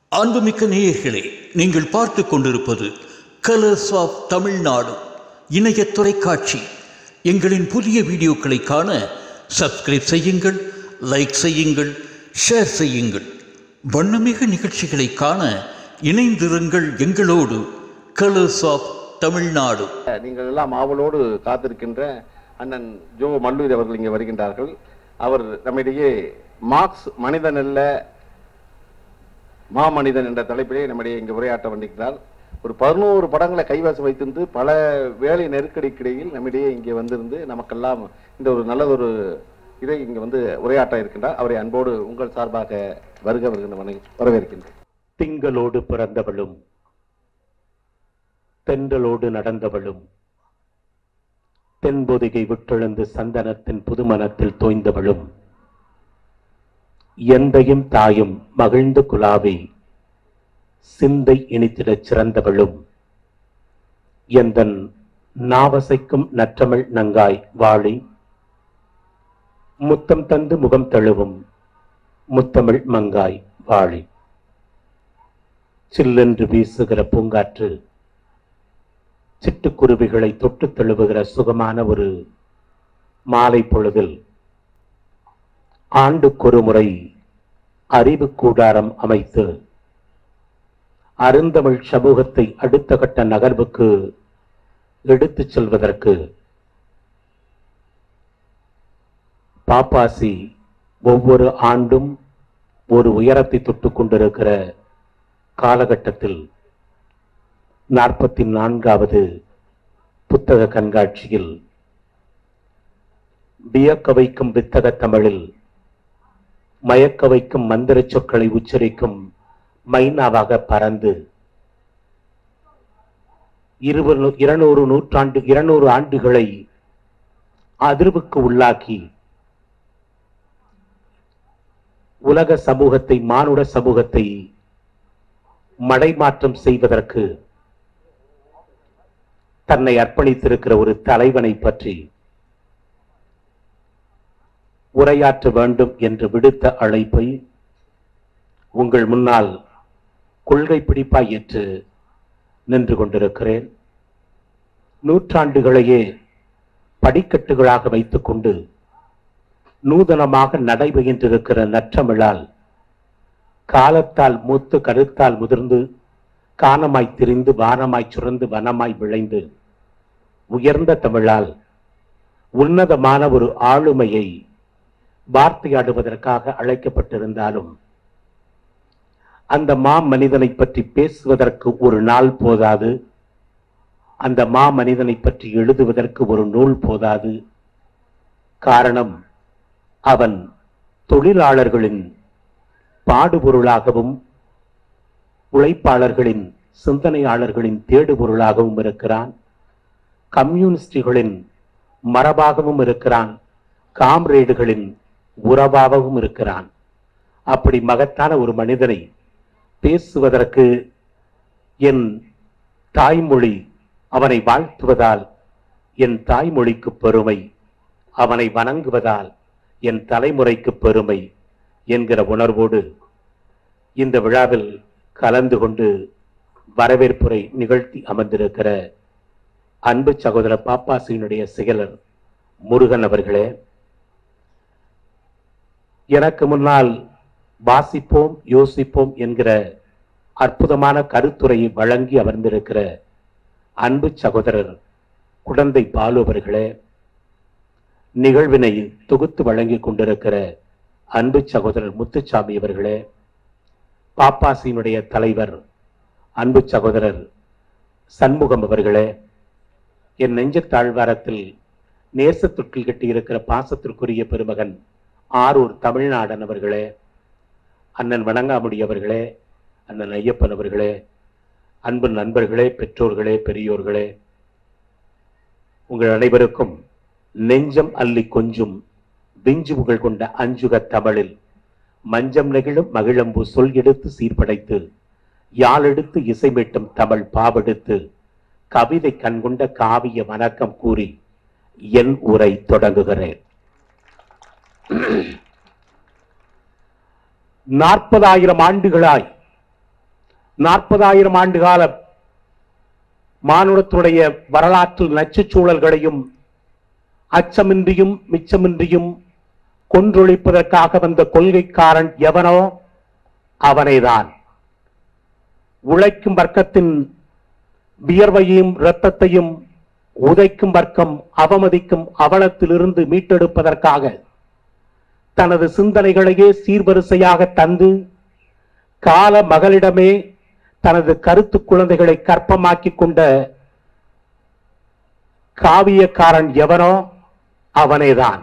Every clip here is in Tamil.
அன்புமிக்க நேயர்களே நீங்கள் பார்த்து கொண்டிருப்பது கலர்ஸ் ஆஃப் தமிழ்நாடு இணைய தொலைக்காட்சி எங்களின் புதிய வீடியோக்களை காண சப்ஸ்கிரைப் செய்யுங்கள் லைக் செய்யுங்கள் ஷேர் செய்யுங்கள் வண்ணமிகு நிகழ்ச்சிகளை காண இணைந்திருங்கள் எங்களோடு கலர்ஸ் ஆஃப் தமிழ்நாடு நீங்கள் எல்லாம் ஆவலோடு காத்திருக்கின்ற அண்ணன் ஜோ மல்லூர் அவர்கள் இங்கே வருகின்றார்கள் அவர் நம்மிடையே மார்க்ஸ் மனிதன் அல்ல மாமனிதன் என்ற தலைப்பிலே நம்மிடையே இங்கே உரையாற்ற வந்திருக்கிறார் ஒரு பதினோரு படங்களை கைவசம் வைத்திருந்து பல வேலை நெருக்கடிக்கிடையில் நம்மிடையே இங்கே வந்திருந்து நமக்கெல்லாம் இந்த ஒரு நல்லதொரு இதை இங்கே வந்து உரையாற்ற இருக்கின்றார் அவரை அன்போடு உங்கள் சார்பாக வருக வருகின்ற வணங்கி வரவேற்கின்றேன் திங்களோடு பிறந்தவளும் தென்றலோடு நடந்தவளும் தென்பொதிகை விட்டெழுந்து சந்தனத்தின் புதுமணத்தில் தோய்ந்தவளும் எந்தையும் தாயும் மகிழ்ந்து குலாவி சிந்தை இனித்திடச் சிறந்தவளும் எந்தன் நாவசைக்கும் நற்றமிழ் நங்காய் வாழி முத்தம் தந்து முகம் தழுவும் முத்தமிழ் மங்காய் வாழி சில்லென்று வீசுகிற பூங்காற்று சிட்டுக்குருவிகளை தொட்டு தழுவுகிற சுகமான ஒரு மாலை பொழுதில் ஆண்டுக்கொரு முறை அறிவு கூடாரம் அமைத்து அருந்தமிழ் சமூகத்தை அடுத்த கட்ட நகர்வுக்கு எடுத்துச் செல்வதற்கு பாப்பாசி ஒவ்வொரு ஆண்டும் ஒரு உயரத்தை தொட்டுக் கொண்டிருக்கிற காலகட்டத்தில் நாற்பத்தி நான்காவது புத்தக கண்காட்சியில் வியக்க வைக்கும் வித்தக தமிழில் மயக்க வைக்கும் மந்திர சொற்களை உச்சரிக்கும் மைனாவாக பறந்து இருபது இருநூறு நூற்றாண்டு இருநூறு ஆண்டுகளை அதிர்வுக்கு உள்ளாக்கி உலக சமூகத்தை மானுட சமூகத்தை மடைமாற்றம் செய்வதற்கு தன்னை அர்ப்பணித்திருக்கிற ஒரு தலைவனை பற்றி உரையாற்ற வேண்டும் என்று விடுத்த அழைப்பை உங்கள் முன்னால் கொள்கை பிடிப்பாய் ஏற்று நின்று கொண்டிருக்கிறேன் நூற்றாண்டுகளையே படிக்கட்டுகளாக வைத்துக்கொண்டு நூதனமாக நடைபெறுகின்றிருக்கிற நற்றமிழால் காலத்தால் மூத்து கருத்தால் முதிர்ந்து கானமாய் திரிந்து வானமாய் சுரந்து வனமாய் விளைந்து உயர்ந்த தமிழால் உன்னதமான ஒரு ஆளுமையை வார்த்தையாடுவதற்காக அழைக்கப்பட்டிருந்தாலும் அந்த மா மனிதனை பற்றி பேசுவதற்கு ஒரு நாள் போதாது அந்த மா மனிதனை பற்றி எழுதுவதற்கு ஒரு நூல் போதாது காரணம் அவன் தொழிலாளர்களின் பாடுபொருளாகவும் உழைப்பாளர்களின் சிந்தனையாளர்களின் தேடுபொருளாகவும் இருக்கிறான் கம்யூனிஸ்டுகளின் மரபாகவும் இருக்கிறான் காம்ரேடுகளின் உறவாகவும் இருக்கிறான் அப்படி மகத்தான ஒரு மனிதனை பேசுவதற்கு என் தாய்மொழி அவனை வாழ்த்துவதால் என் தாய்மொழிக்கு பெருமை அவனை வணங்குவதால் என் தலைமுறைக்கு பெருமை என்கிற உணர்வோடு இந்த விழாவில் கலந்து கொண்டு வரவேற்புரை நிகழ்த்தி அமர்ந்திருக்கிற அன்பு சகோதரர் பாப்பாசியினுடைய செயலர் முருகன் அவர்களே எனக்கு முன்னால் வாசிப்போம் யோசிப்போம் என்கிற அற்புதமான கருத்துரையை வழங்கி அமர்ந்திருக்கிற அன்பு சகோதரர் குழந்தை பாலு அவர்களே நிகழ்வினை தொகுத்து வழங்கி கொண்டிருக்கிற அன்பு சகோதரர் முத்துச்சாமி அவர்களே பாப்பாசியினுடைய தலைவர் அன்பு சகோதரர் சண்முகம் அவர்களே என் நெஞ்ச தாழ்வாரத்தில் நேசத்துற்றில் கட்டியிருக்கிற பாசத்திற்குரிய பெருமகன் ஆரூர் தமிழ்நாடன் அவர்களே அண்ணன் வணங்காமுடி அவர்களே அண்ணன் ஐயப்பன் அவர்களே அன்பு நண்பர்களே பெற்றோர்களே பெரியோர்களே உங்கள் அனைவருக்கும் நெஞ்சம் அள்ளி கொஞ்சும் விஞ்சு புகழ் கொண்ட அஞ்சுக தமிழில் மஞ்சம் நெகிழும் மகிழம்பு சொல் எடுத்து சீர்படைத்து யாழெடுத்து இசைமீட்டும் தமிழ் பாவெடுத்து கவிதை கண்கொண்ட காவிய வணக்கம் கூறி என் உரை தொடங்குகிறேன் நாற்பதாயிரம் ஆண்டுகளாய் நாற்பதாயிரம் ஆண்டு கால மானுடத்துடைய வரலாற்று நச்சுச் சூழல்களையும் அச்சமின்றியும் மிச்சமின்றியும் கொன்றொழிப்பதற்காக வந்த கொள்கைக்காரன் எவனோ அவனைதான் உழைக்கும் வர்க்கத்தின் வியர்வையும் இரத்தத்தையும் உதைக்கும் வர்க்கம் அவமதிக்கும் அவலத்திலிருந்து மீட்டெடுப்பதற்காக தனது சிந்தனைகளையே சீர்வரிசையாக தந்து கால மகளிடமே தனது கருத்து குழந்தைகளை கற்பமாக்கிக் கொண்ட காவியக்காரன் எவனோ அவனேதான்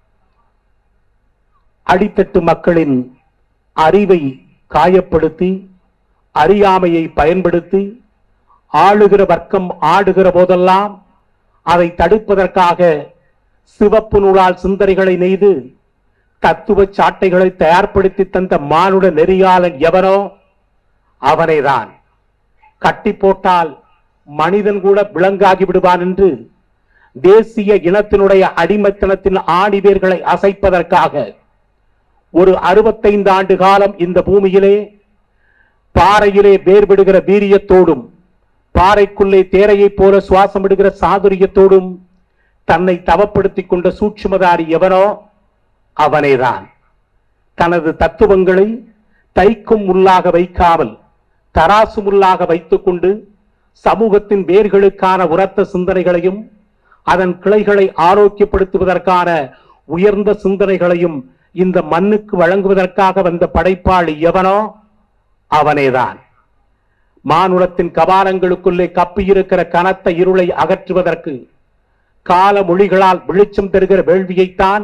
அடித்தட்டு மக்களின் அறிவை காயப்படுத்தி அறியாமையை பயன்படுத்தி ஆளுகிற வர்க்கம் ஆடுகிற போதெல்லாம் அதை தடுப்பதற்காக சிவப்பு நூலால் சிந்தனைகளை நெய்து தத்துவ சாட்டைகளை தயார்படுத்தி தந்த மானுட நெறியாளன் எவனோ அவனைதான் கட்டி போட்டால் மனிதன் கூட விலங்காகி விடுவான் என்று தேசிய இனத்தினுடைய அடிமைத்தனத்தின் ஆணிவேர்களை அசைப்பதற்காக ஒரு அறுபத்தைந்து ஆண்டு காலம் இந்த பூமியிலே பாறையிலே வேர்விடுகிற வீரியத்தோடும் பாறைக்குள்ளே தேரையைப் போல சுவாசம் விடுகிற சாதுரியத்தோடும் தன்னை தவப்படுத்திக் கொண்ட சூட்சுமதாரி எவனோ அவனேதான் தனது தத்துவங்களை தைக்கும் முள்ளாக வைக்காமல் தராசு முள்ளாக வைத்துக் கொண்டு சமூகத்தின் வேர்களுக்கான உரத்த சிந்தனைகளையும் அதன் கிளைகளை ஆரோக்கியப்படுத்துவதற்கான உயர்ந்த சிந்தனைகளையும் இந்த மண்ணுக்கு வழங்குவதற்காக வந்த படைப்பாளி எவனோ அவனேதான் மானுடத்தின் கபாலங்களுக்குள்ளே கப்பியிருக்கிற கனத்த இருளை அகற்றுவதற்கு கால மொழிகளால் வெளிச்சம் தருகிற வேள்வியைத்தான்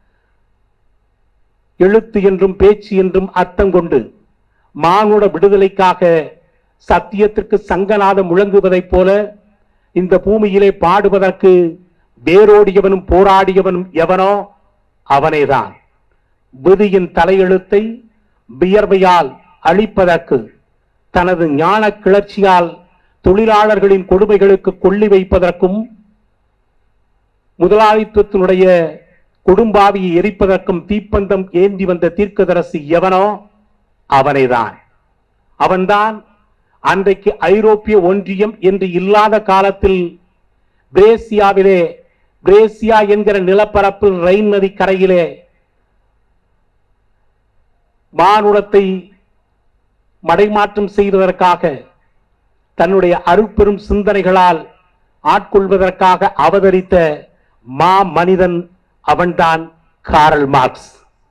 எழுத்து என்றும் பேச்சு என்றும் அர்த்தம் கொண்டு மானுட விடுதலைக்காக சத்தியத்திற்கு சங்கநாதம் முழங்குவதைப் போல இந்த பூமியிலே பாடுவதற்கு வேரோடியவனும் போராடியவனும் எவனோ அவனேதான் விதியின் தலையெழுத்தை வியர்வையால் அழிப்பதற்கு தனது ஞான கிளர்ச்சியால் தொழிலாளர்களின் கொடுமைகளுக்கு கொள்ளி வைப்பதற்கும் முதலாளித்துவத்தினுடைய கொடும்பாவியை எரிப்பதற்கும் தீப்பந்தம் ஏந்தி வந்த தீர்க்கதரசி எவனோ அவனைதான் அவன்தான் அன்றைக்கு ஐரோப்பிய ஒன்றியம் என்று இல்லாத காலத்தில் பிரேசியாவிலே பிரேசியா என்கிற நிலப்பரப்பில் ரைன் நதி கரையிலே மானுடத்தை மடைமாற்றம் செய்வதற்காக தன்னுடைய அருட்பெரும் சிந்தனைகளால் ஆட்கொள்வதற்காக அவதரித்த மா மனிதன் அவன்தான் காரல் மார்க்ஸ்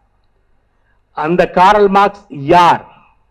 அந்த காரல் மார்க்ஸ் யார்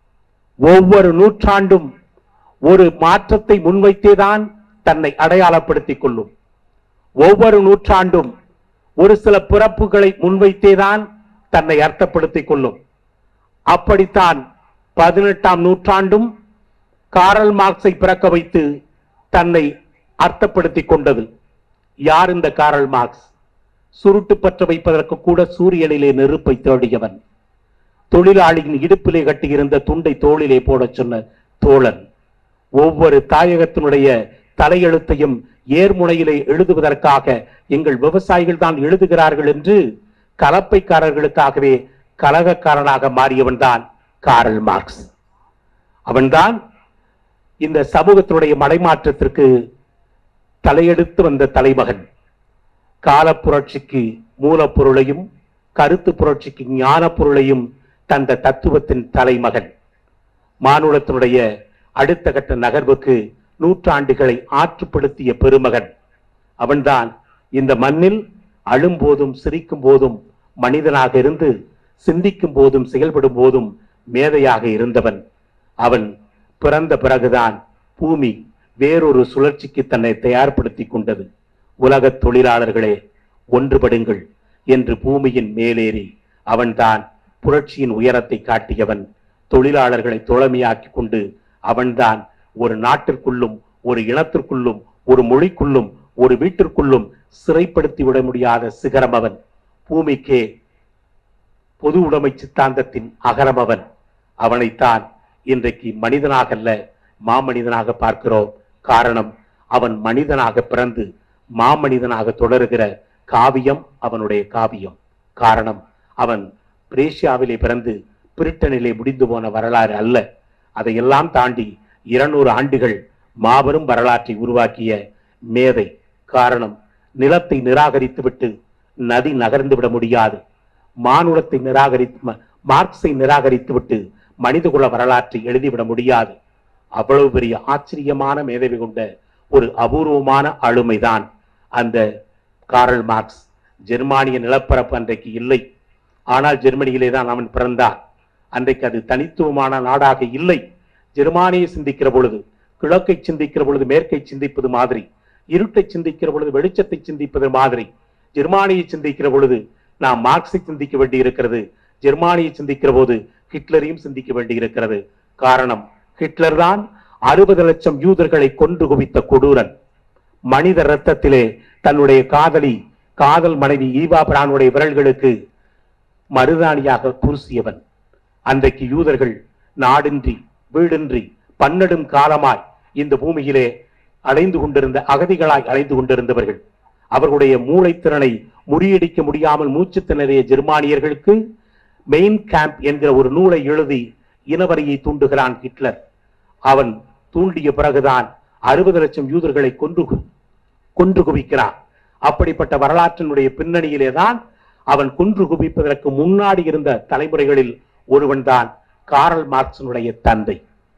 ஒவ்வொரு நூற்றாண்டும் ஒரு மாற்றத்தை முன்வைத்தேதான் தன்னை அடையாளப்படுத்திக் கொள்ளும் ஒவ்வொரு நூற்றாண்டும் ஒரு சில பிறப்புகளை முன்வைத்தேதான் தன்னை அர்த்தப்படுத்திக் கொள்ளும் அப்படித்தான் பதினெட்டாம் நூற்றாண்டும் காரல் மார்க்ஸை பிறக்க வைத்து தன்னை அர்த்தப்படுத்திக் கொண்டது யார் இந்த காரல் மார்க்ஸ் சுருட்டு பற்ற வைப்பதற்கு கூட சூரியனிலே நெருப்பை தேடியவன் தொழிலாளியின் இடுப்பிலே கட்டியிருந்த துண்டை தோளிலே போடச் சொன்ன தோழன் ஒவ்வொரு தாயகத்தினுடைய தலையெழுத்தையும் ஏர்முனையிலே எழுதுவதற்காக எங்கள் விவசாயிகள் தான் எழுதுகிறார்கள் என்று கலப்பைக்காரர்களுக்காகவே கலகக்காரனாக மாறியவன் தான் காரல் மார்க்ஸ் அவன்தான் இந்த சமூகத்தினுடைய மடைமாற்றத்திற்கு தலையெடுத்து வந்த தலைமகன் காலப் புரட்சிக்கு மூலப்பொருளையும் கருத்து புரட்சிக்கு ஞான பொருளையும் தந்த தத்துவத்தின் தலைமகன் மானுடத்தினுடைய அடுத்த கட்ட நகர்வுக்கு நூற்றாண்டுகளை ஆற்றுப்படுத்திய பெருமகன் அவன்தான் இந்த மண்ணில் அழும்போதும் சிரிக்கும் போதும் மனிதனாக இருந்து சிந்திக்கும் போதும் செயல்படும் போதும் மேதையாக இருந்தவன் அவன் பிறந்த பிறகுதான் பூமி வேறொரு சுழற்சிக்கு தன்னை தயார்படுத்திக் கொண்டது உலகத் தொழிலாளர்களே ஒன்றுபடுங்கள் என்று பூமியின் மேலேறி அவன்தான் புரட்சியின் உயரத்தை காட்டியவன் தொழிலாளர்களை தோழமையாக்கிக் கொண்டு அவன்தான் ஒரு நாட்டிற்குள்ளும் ஒரு இனத்திற்குள்ளும் ஒரு மொழிக்குள்ளும் ஒரு வீட்டிற்குள்ளும் சிறைப்படுத்தி விட முடியாத சிகரம் அவன் பூமிக்கே பொது உடைமை சித்தாந்தத்தின் அகரம் அவன் அவனைத்தான் இன்றைக்கு மனிதனாக அல்ல மாமனிதனாக பார்க்கிறோம் காரணம் அவன் மனிதனாக பிறந்து மாமனிதனாக தொடருகிற காவியம் அவனுடைய காவியம் காரணம் அவன் பிரேசியாவிலே பிறந்து பிரிட்டனிலே முடிந்து போன வரலாறு அல்ல அதையெல்லாம் தாண்டி இருநூறு ஆண்டுகள் மாபெரும் வரலாற்றை உருவாக்கிய மேதை காரணம் நிலத்தை நிராகரித்துவிட்டு நதி நகர்ந்து விட முடியாது மானுடத்தை நிராகரித்து ம- மார்க்ஸை நிராகரித்துவிட்டு மனிதகுல வரலாற்றை எழுதிவிட முடியாது அவ்வளவு பெரிய ஆச்சரியமான மேதவி கொண்ட ஒரு அபூர்வமான ஆளுமைதான் அந்த காரல் மார்க்ஸ் ஜெர்மானிய நிலப்பரப்பு அன்றைக்கு இல்லை ஆனால் ஜெர்மனியிலே தான் அவன் பிறந்தான் அன்றைக்கு அது தனித்துவமான நாடாக இல்லை ஜெர்மானியை சிந்திக்கிற பொழுது கிழக்கை சிந்திக்கிற பொழுது மேற்கை சிந்திப்பது மாதிரி இருட்டை சிந்திக்கிற பொழுது வெளிச்சத்தை சிந்திப்பது மாதிரி ஜெர்மானியை சிந்திக்கிற பொழுது நாம் மார்க்ஸை சிந்திக்க வேண்டி இருக்கிறது ஜெர்மானியை சிந்திக்கிற போது ஹிட்லரையும் சிந்திக்க வேண்டி இருக்கிறது காரணம் ஹிட்லர் தான் அறுபது லட்சம் யூதர்களை கொன்று குவித்த கொடூரன் மனித ரத்தத்திலே தன்னுடைய காதலி காதல் மனைவி ஈவா பிரானுடைய விரல்களுக்கு மருதாணியாக பூசியவன் அன்றைக்கு யூதர்கள் நாடின்றி வீடின்றி பன்னெடும் காலமாய் இந்த பூமியிலே அலைந்து கொண்டிருந்த அகதிகளாய் அலைந்து கொண்டிருந்தவர்கள் அவர்களுடைய மூளைத்திறனை முறியடிக்க முடியாமல் மூச்சு திணறிய ஜெர்மானியர்களுக்கு மெயின் கேம்ப் என்கிற ஒரு நூலை எழுதி இனவரியை தூண்டுகிறான் ஹிட்லர் அவன் தூண்டிய பிறகுதான் அறுபது லட்சம் யூதர்களை கொன்று கு- கொன்று குவிக்கிறான் அப்படிப்பட்ட வரலாற்றினுடைய பின்னணியிலே தான் அவன் கொன்று குவிப்பதற்கு முன்னாடி இருந்த தலைமுறைகளில் ஒருவன்தான் காரல் மார்க்சனுடைய தந்தை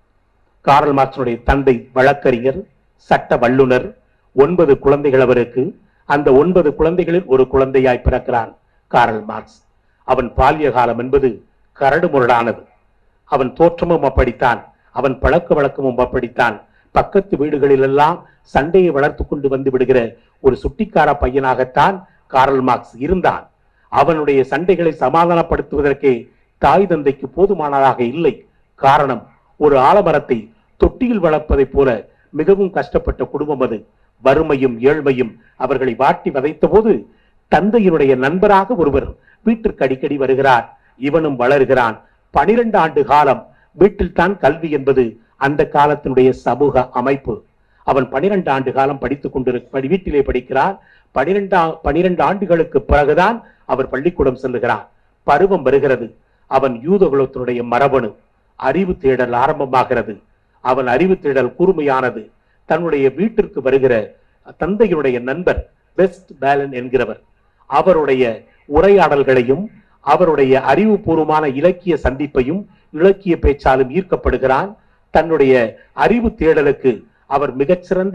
காரல் மார்க்சனுடைய தந்தை வழக்கறிஞர் சட்ட வல்லுனர் ஒன்பது குழந்தைகள் அவருக்கு அந்த ஒன்பது குழந்தைகளில் ஒரு குழந்தையாய் பிறக்கிறான் காரல் மார்க்ஸ் அவன் பால்ய காலம் என்பது கரடு முரடானது அவன் தோற்றமும் அப்படித்தான் அவன் பழக்க வழக்கமும் அப்படித்தான் பக்கத்து வீடுகளிலெல்லாம் சண்டையை வளர்த்து கொண்டு வந்து விடுகிற ஒரு சுட்டிக்கார பையனாகத்தான் காரல் மார்க்ஸ் இருந்தான் அவனுடைய சண்டைகளை சமாதானப்படுத்துவதற்கே தாய் தந்தைக்கு போதுமானதாக இல்லை காரணம் ஒரு ஆலமரத்தை தொட்டியில் வளர்ப்பதைப் போல மிகவும் கஷ்டப்பட்ட குடும்பம் அது வறுமையும் ஏழ்மையும் அவர்களை வாட்டி வதைத்த போது தந்தையினுடைய நண்பராக ஒருவர் வீட்டிற்கு அடிக்கடி வருகிறார் இவனும் வளர்கிறான் பனிரெண்டு ஆண்டு காலம் வீட்டில் தான் கல்வி என்பது அந்த காலத்தினுடைய சமூக அமைப்பு அவன் பனிரெண்டு ஆண்டு காலம் படித்துக் கொண்டிரு படி- வீட்டிலே படிக்கிறான் பனிரெண்டு பனிரெண்டு ஆண்டுகளுக்கு பிறகுதான் அவர் பள்ளிக்கூடம் செல்லுகிறான் பருவம் வருகிறது அவன் யூத குலத்தினுடைய மரபணு அறிவு தேடல் ஆரம்பமாகிறது அவன் அறிவு தேடல் கூர்மையானது தன்னுடைய வீட்டிற்கு வருகிற தந்தையினுடைய நண்பர் வெஸ்ட் பேலன் என்கிறவர் அவருடைய உரையாடல்களையும் அவருடைய அறிவுபூர்வமான இலக்கிய சந்திப்பையும் இலக்கிய பேச்சாலும் ஈர்க்கப்படுகிறான் தன்னுடைய அறிவு தேடலுக்கு அவர் மிகச்சிறந்த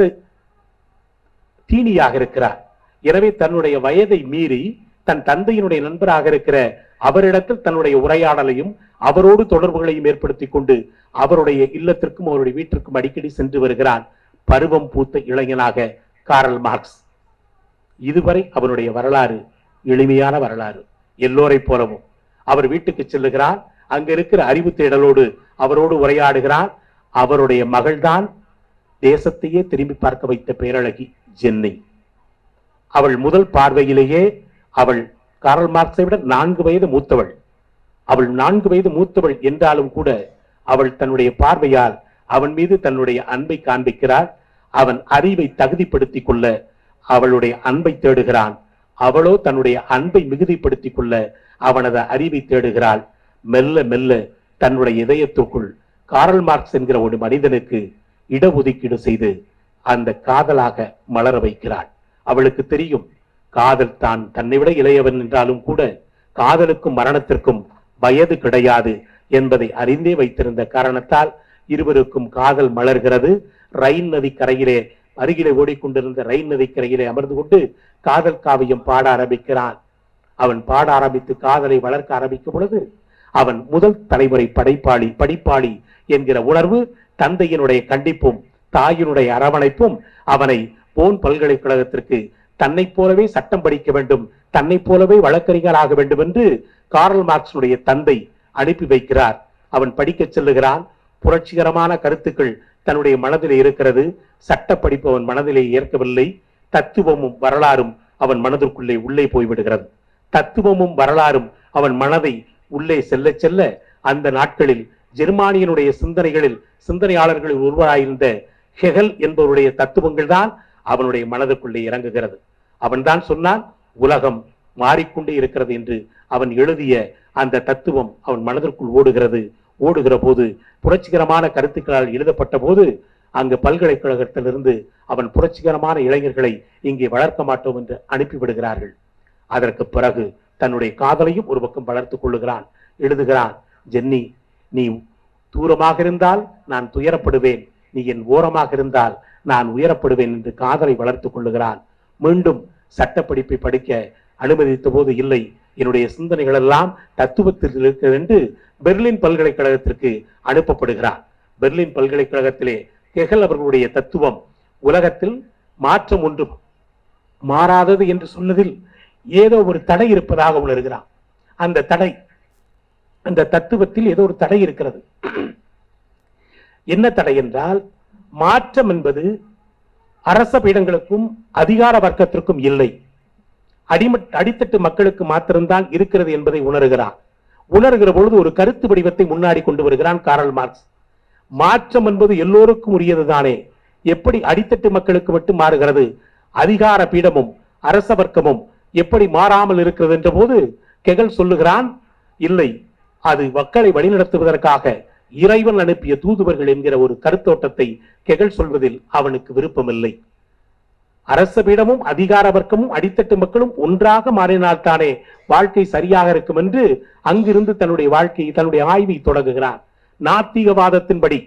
தீனியாக இருக்கிறார் எனவே தன்னுடைய வயதை மீறி தன் தந்தையினுடைய நண்பராக இருக்கிற அவரிடத்தில் தன்னுடைய உரையாடலையும் அவரோடு தொடர்புகளையும் ஏற்படுத்திக் கொண்டு அவருடைய இல்லத்திற்கும் அவருடைய வீட்டிற்கும் அடிக்கடி சென்று வருகிறான் பருவம் பூத்த இளைஞனாக காரல் மார்க்ஸ் இதுவரை அவனுடைய வரலாறு எளிமையான வரலாறு எல்லோரை போலவும் அவர் வீட்டுக்கு செல்லுகிறான் அங்க இருக்கிற அறிவு தேடலோடு அவரோடு உரையாடுகிறான் அவருடைய மகள்தான் தேசத்தையே திரும்பி பார்க்க வைத்த பேரழகி ஜென்னி அவள் முதல் பார்வையிலேயே அவள் காரல் மார்க்ஸை விட நான்கு வயது மூத்தவள் அவள் நான்கு வயது மூத்தவள் என்றாலும் கூட அவள் தன்னுடைய பார்வையால் அவன் மீது தன்னுடைய அன்பை காண்பிக்கிறாள் அவன் அறிவை தகுதிப்படுத்திக் கொள்ள அவளுடைய அன்பை தேடுகிறான் அவளோ தன்னுடைய அன்பை மிகுதிப்படுத்திக் கொள்ள அவனது அறிவை தேடுகிறாள் மெல்ல மெல்ல தன்னுடைய இதயத்துக்குள் காரல் மார்க்ஸ் என்கிற ஒரு மனிதனுக்கு இடஒதுக்கீடு செய்து அந்த காதலாக மலர வைக்கிறாள் அவளுக்கு தெரியும் காதல் தான் தன்னை விட இளையவன் என்றாலும் கூட காதலுக்கும் மரணத்திற்கும் வயது கிடையாது என்பதை அறிந்தே வைத்திருந்த காரணத்தால் இருவருக்கும் காதல் மலர்கிறது ரைன் நதி கரையிலே அருகிலே ஓடிக்கொண்டிருந்த ரைன் நதி கரையிலே அமர்ந்து கொண்டு காதல் காவியம் பாட ஆரம்பிக்கிறான் அவன் பாட ஆரம்பித்து காதலை வளர்க்க ஆரம்பிக்கும் பொழுது அவன் முதல் தலைமுறை படைப்பாளி படிப்பாளி என்கிற உணர்வு தந்தையினுடைய கண்டிப்பும் தாயினுடைய அரவணைப்பும் அவனை போன் பல்கலைக்கழகத்திற்கு தன்னைப் போலவே சட்டம் படிக்க வேண்டும் தன்னைப் போலவே வழக்கறிஞர் ஆக வேண்டும் என்று கார்ல் மார்க்ஸுடைய தந்தை அனுப்பி வைக்கிறார் அவன் படிக்கச் செல்லுகிறான் புரட்சிகரமான கருத்துக்கள் தன்னுடைய மனதிலே இருக்கிறது சட்ட படிப்பு அவன் மனதிலே ஏற்கவில்லை தத்துவமும் வரலாறும் அவன் மனதிற்குள்ளே உள்ளே போய்விடுகிறது தத்துவமும் வரலாறும் அவன் மனதை உள்ளே செல்ல செல்ல அந்த நாட்களில் ஜெர்மானியனுடைய சிந்தனைகளில் சிந்தனையாளர்களில் ஒருவராயிருந்த ஹெகல் என்பவருடைய தத்துவங்கள் தான் அவனுடைய மனதுக்குள்ளே இறங்குகிறது அவன்தான் சொன்னான் உலகம் மாறிக்கொண்டே இருக்கிறது என்று அவன் எழுதிய அந்த தத்துவம் அவன் மனதிற்குள் ஓடுகிறது ஓடுகிற போது புரட்சிகரமான கருத்துக்களால் எழுதப்பட்ட போது அங்கு பல்கலைக்கழகத்திலிருந்து அவன் புரட்சிகரமான இளைஞர்களை இங்கே வளர்க்க மாட்டோம் என்று அனுப்பிவிடுகிறார்கள் அதற்கு பிறகு தன்னுடைய காதலையும் ஒரு பக்கம் வளர்த்துக் கொள்ளுகிறான் எழுதுகிறான் ஜென்னி நீ தூரமாக இருந்தால் நான் துயரப்படுவேன் நீ என் ஓரமாக இருந்தால் நான் உயரப்படுவேன் என்று காதலை வளர்த்துக் கொள்ளுகிறான் மீண்டும் சட்டப்படிப்பை படிக்க அனுமதித்த போது இல்லை என்னுடைய சிந்தனைகள் எல்லாம் தத்துவத்தில் இருக்கிறது என்று பெர்லின் பல்கலைக்கழகத்திற்கு அனுப்பப்படுகிறார் பெர்லின் பல்கலைக்கழகத்திலே கெகல் அவர்களுடைய தத்துவம் உலகத்தில் மாற்றம் ஒன்றும் மாறாதது என்று சொன்னதில் ஏதோ ஒரு தடை இருப்பதாக உணர்கிறான் அந்த தடை அந்த தத்துவத்தில் ஏதோ ஒரு தடை இருக்கிறது என்ன தடை என்றால் மாற்றம் என்பது அரச பீடங்களுக்கும் அதிகார வர்க்கத்திற்கும் இல்லை அடிமட் அடித்தட்டு மக்களுக்கு மாத்திரம்தான் இருக்கிறது என்பதை உணர்கிறான் உணர்கிற பொழுது ஒரு கருத்து வடிவத்தை முன்னாடி கொண்டு வருகிறான் காரல் மார்க்ஸ் மாற்றம் என்பது எல்லோருக்கும் உரியதுதானே எப்படி அடித்தட்டு மக்களுக்கு மட்டும் மாறுகிறது அதிகார பீடமும் அரச வர்க்கமும் எப்படி மாறாமல் இருக்கிறது என்ற போது கெகல் சொல்லுகிறான் இல்லை அது மக்களை வழிநடத்துவதற்காக இறைவன் அனுப்பிய தூதுவர்கள் என்கிற ஒரு கருத்தோட்டத்தை கெகல் சொல்வதில் அவனுக்கு விருப்பமில்லை அரச பீடமும் அதிகார வர்க்கமும் அடித்தட்டு மக்களும் ஒன்றாக மாறினால்தானே வாழ்க்கை சரியாக இருக்கும் என்று அங்கிருந்து தன்னுடைய வாழ்க்கையை தன்னுடைய ஆய்வை தொடங்குகிறான் நாத்திகவாதத்தின்படி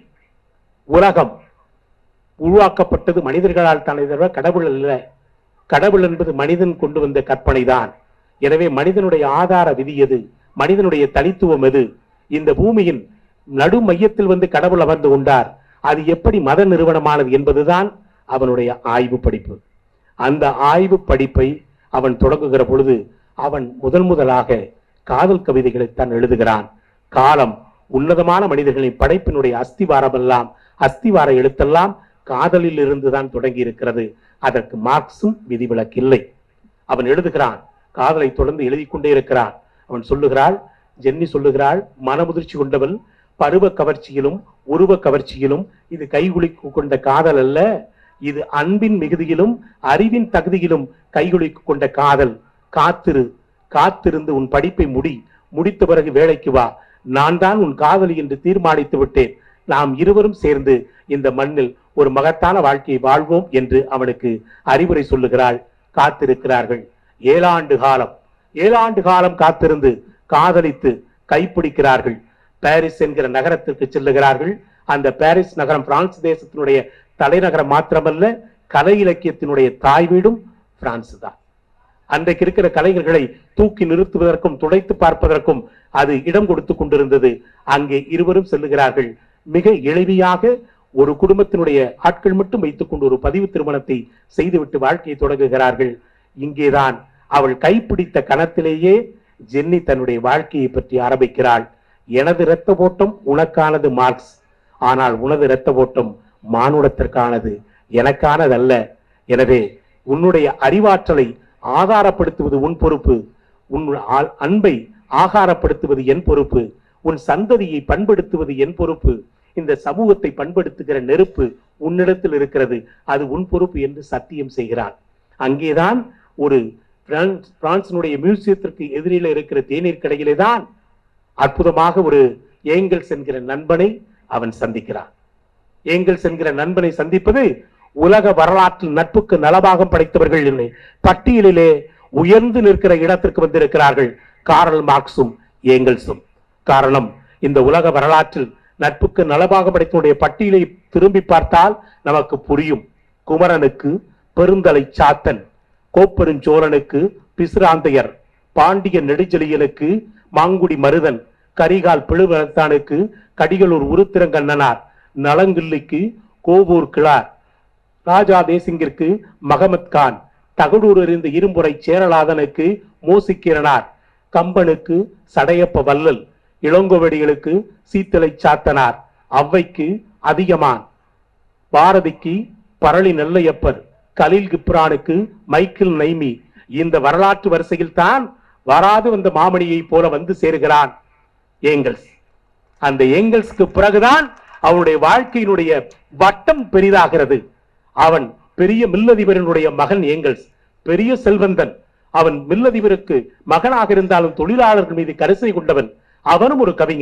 உலகம் உருவாக்கப்பட்டது மனிதர்களால் தானே தவிர கடவுள் அல்ல கடவுள் என்பது மனிதன் கொண்டு வந்த கற்பனைதான் எனவே மனிதனுடைய ஆதார விதி எது மனிதனுடைய தனித்துவம் எது இந்த பூமியின் நடு மையத்தில் வந்து கடவுள் அமர்ந்து கொண்டார் அது எப்படி மத நிறுவனமானது என்பதுதான் அவனுடைய ஆய்வு படிப்பு அந்த ஆய்வு படிப்பை அவன் தொடங்குகிற பொழுது அவன் முதல் முதலாக காதல் கவிதைகளை தான் எழுதுகிறான் காலம் உன்னதமான மனிதர்களின் படைப்பினுடைய அஸ்திவாரம் எல்லாம் அஸ்திவார எழுத்தெல்லாம் காதலில் இருந்துதான் தொடங்கி இருக்கிறது அதற்கு மார்க்சும் விதிவிலக்கில்லை அவன் எழுதுகிறான் காதலை தொடர்ந்து எழுதி கொண்டே இருக்கிறான் அவன் சொல்லுகிறாள் ஜென்னி சொல்லுகிறாள் மனமுதிர்ச்சி கொண்டவள் பருவ கவர்ச்சியிலும் உருவ கவர்ச்சியிலும் இது கைகுலிக்கு கொண்ட காதல் அல்ல இது அன்பின் மிகுதியிலும் அறிவின் தகுதியிலும் கைகுலிக்கு கொண்ட காதல் காத்திரு காத்திருந்து உன் படிப்பை முடி முடித்த பிறகு வேலைக்கு வா நான் தான் உன் காதலி என்று தீர்மானித்து விட்டேன் நாம் இருவரும் சேர்ந்து இந்த மண்ணில் ஒரு மகத்தான வாழ்க்கையை வாழ்வோம் என்று அவனுக்கு அறிவுரை சொல்லுகிறாள் காத்திருக்கிறார்கள் ஏழாண்டு காலம் ஏழாண்டு காலம் காத்திருந்து காதலித்து கைப்பிடிக்கிறார்கள் பாரிஸ் என்கிற நகரத்திற்கு செல்லுகிறார்கள் அந்த பாரிஸ் நகரம் பிரான்ஸ் தேசத்தினுடைய தலைநகரம் மாத்திரமல்ல கலை இலக்கியத்தினுடைய தாய் வீடும் பிரான்ஸ் தான் அன்றைக்கு இருக்கிற கலைஞர்களை தூக்கி நிறுத்துவதற்கும் துடைத்து பார்ப்பதற்கும் அது இடம் கொடுத்து கொண்டிருந்தது அங்கே இருவரும் செல்லுகிறார்கள் மிக எளிமையாக ஒரு குடும்பத்தினுடைய ஆட்கள் மட்டும் வைத்துக் கொண்டு ஒரு பதிவு திருமணத்தை செய்துவிட்டு வாழ்க்கையை தொடங்குகிறார்கள் இங்கேதான் அவள் கைப்பிடித்த கணத்திலேயே ஜென்னி தன்னுடைய வாழ்க்கையை பற்றி ஆரம்பிக்கிறாள் எனது இரத்த ஓட்டம் உனக்கானது மார்க்ஸ் ஆனால் உனது இரத்த ஓட்டம் மானுடத்திற்கானது எனக்கானதல்ல எனவே உன்னுடைய அறிவாற்றலை ஆதாரப்படுத்துவது உன் பொறுப்பு உன் ஆ- அன்பை ஆகாரப்படுத்துவது என் பொறுப்பு உன் சந்ததியை பண்படுத்துவது என் பொறுப்பு இந்த சமூகத்தை பண்படுத்துகிற நெருப்பு உன்னிடத்தில் இருக்கிறது அது உன் பொறுப்பு என்று சத்தியம் செய்கிறான் அங்கேதான் ஒரு பிரான்ஸ் பிரான்சினுடைய மியூசியத்திற்கு எதிரில இருக்கிற தேநீர் கடையிலே தான் அற்புதமாக ஒரு ஏங்கல்ஸ் என்கிற நண்பனை அவன் சந்திக்கிறான் ஏங்கல்ஸ் என்கிற நண்பனை சந்திப்பது உலக வரலாற்றில் நட்புக்கு நலபாகம் படைத்தவர்கள் இல்லை பட்டியலிலே உயர்ந்து நிற்கிற இடத்திற்கு வந்திருக்கிறார்கள் காரல் மார்க்ஸும் ஏங்கல்ஸும் காரணம் இந்த உலக வரலாற்றில் நட்புக்கு நலபாகம் படைத்தவருடைய பட்டியலை திரும்பி பார்த்தால் நமக்கு புரியும் குமரனுக்கு பெருந்தலை சாத்தன் கோப்பெருஞ்சோழனுக்கு பிசிராந்தையர் பாண்டிய நெடுஞ்செழியனுக்கு மாங்குடி மருதன் கரிகால் பிழுவத்தானுக்கு கடிகளூர் உருத்திரங்கண்ணனார் நலங்கிள்ளிக்கு கோவூர் கிழார் ராஜா தேசிங்கிற்கு மகமத் கான் தகடூர் எறிந்த இரும்புரை சேரலாதனுக்கு மோசிக்கிறனார் கம்பனுக்கு சடையப்ப வல்லல் இளங்கோவடிகளுக்கு சீத்தலை சாத்தனார் ஔவைக்கு அதிகமான் பாரதிக்கு பரளி நெல்லையப்பர் கலில் கிப்ரானுக்கு மைக்கேல் நைமி இந்த வரலாற்று வரிசையில் தான் வராது வந்த மாமணியை போல வந்து சேருகிறான் ஏங்கல்ஸ் அந்த ஏங்கல்ஸ்க்கு பிறகுதான் அவனுடைய வாழ்க்கையினுடைய வட்டம் பெரிதாகிறது அவன் பெரிய மில்லதிபரனுடைய மகன் ஏங்கல்ஸ் பெரிய செல்வந்தன் அவன் மில்லதிபருக்கு மகனாக இருந்தாலும் தொழிலாளர்கள் மீது கரிசனை கொண்டவன் அவனும் ஒரு கவிஞன்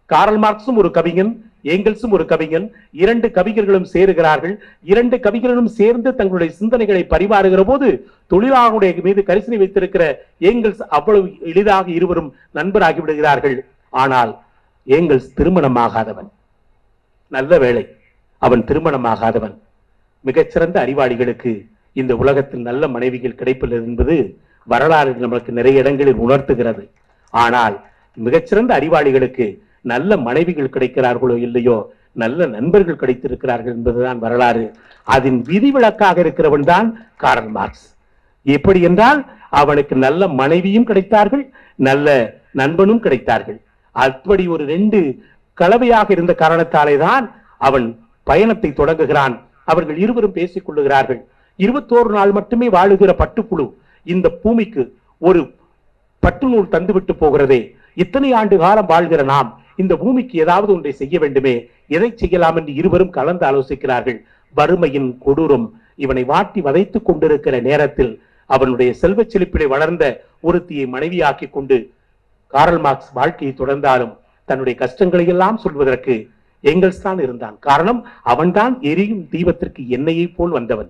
காரல் மார்க்ஸும் ஒரு கவிஞன் ஏங்கல்ஸும் ஒரு கவிஞன் இரண்டு கவிஞர்களும் சேருகிறார்கள் இரண்டு கவிஞர்களும் சேர்ந்து தங்களுடைய சிந்தனைகளை பரிமாறுகிற போது தொழிலாளர்களுடைய மீது கரிசனை வைத்திருக்கிற ஏங்கல்ஸ் அவ்வளவு எளிதாக இருவரும் நண்பராகி விடுகிறார்கள் ஆனால் ஏங்கல்ஸ் திருமணமாகாதவன் நல்ல வேளை அவன் திருமணமாகாதவன் மிகச்சிறந்த அறிவாளிகளுக்கு இந்த உலகத்தில் நல்ல மனைவிகள் கிடைப்பது என்பது வரலாறு நமக்கு நிறைய இடங்களில் உணர்த்துகிறது ஆனால் மிகச்சிறந்த அறிவாளிகளுக்கு நல்ல மனைவிகள் கிடைக்கிறார்களோ இல்லையோ நல்ல நண்பர்கள் கிடைத்திருக்கிறார்கள் என்பதுதான் வரலாறு அதன் விதிவிலக்காக இருக்கிறவன் தான் காரல் மார்க்ஸ் எப்படி என்றால் அவனுக்கு நல்ல மனைவியும் கிடைத்தார்கள் நல்ல நண்பனும் கிடைத்தார்கள் அப்படி ஒரு ரெண்டு கலவையாக இருந்த காரணத்தாலே தான் அவன் பயணத்தை தொடங்குகிறான் அவர்கள் இருவரும் பேசிக் கொள்ளுகிறார்கள் இருபத்தோரு நாள் மட்டுமே வாழுகிற பட்டுப்புழு இந்த பூமிக்கு ஒரு பட்டு நூல் தந்துவிட்டு போகிறதே இத்தனை ஆண்டு காலம் வாழ்கிற நாம் இந்த பூமிக்கு ஏதாவது ஒன்றை செய்ய வேண்டுமே எதை செய்யலாம் என்று இருவரும் கலந்து ஆலோசிக்கிறார்கள் வறுமையின் கொடூரம் இவனை வாட்டி வதைத்துக் கொண்டிருக்கிற நேரத்தில் அவனுடைய செல்வச் செழிப்பிலே வளர்ந்த ஒருத்தியை மனைவியாக்கி கொண்டு காரல் மார்க்ஸ் வாழ்க்கையை தொடர்ந்தாலும் தன்னுடைய கஷ்டங்களை எல்லாம் சொல்வதற்கு எங்கல்ஸ் தான் இருந்தான் காரணம் அவன்தான் எரியும் தீபத்திற்கு எண்ணெயை போல் வந்தவன்